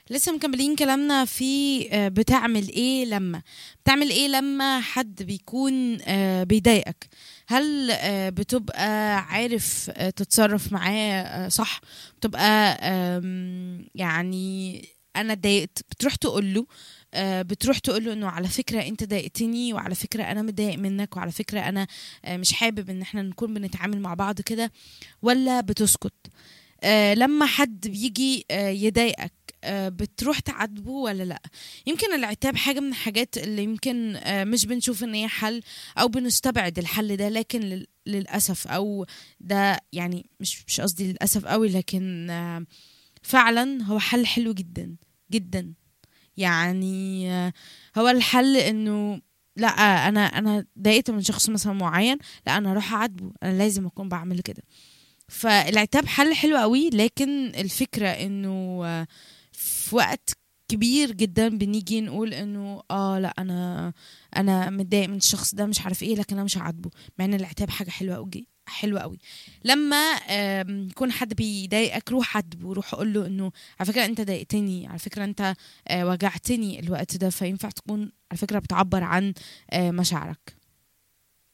لسه مكملين كلامنا في آه، بتعمل ايه لما بتعمل ايه لما حد بيكون آه، بيضايقك هل آه، بتبقى عارف آه، تتصرف معاه آه، صح بتبقى آم، يعني انا اتضايقت بتروح تقول له آه، بتروح تقول له انه على فكره انت ضايقتني وعلى فكره انا متضايق منك وعلى فكره انا آه، مش حابب ان احنا نكون بنتعامل مع بعض كده ولا بتسكت آه، لما حد بيجي آه، يضايقك آه، بتروح تعاتبه ولا لا يمكن العتاب حاجه من الحاجات اللي يمكن آه، مش بنشوف ان هي حل او بنستبعد الحل ده لكن لل- للاسف او ده يعني مش مش قصدي للاسف قوي لكن آه، فعلا هو حل حلو جدا جدا يعني آه، هو الحل انه لا انا انا ضايقت من شخص مثلا معين لا انا اروح اعاتبه انا لازم اكون بعمل كده فالعتاب حل حلو قوي لكن الفكرة انه آه، في وقت كبير جدا بنيجي نقول انه اه لا انا انا متضايق من الشخص ده مش عارف ايه لكن انا مش هعاتبه مع ان العتاب حاجة حلوة قوي حلوة قوي لما آم، يكون حد بيضايقك روح عاتبه روح قول له انه على فكرة انت ضايقتني على فكرة انت آه، وجعتني الوقت ده فينفع تكون على فكرة بتعبر عن آه، مشاعرك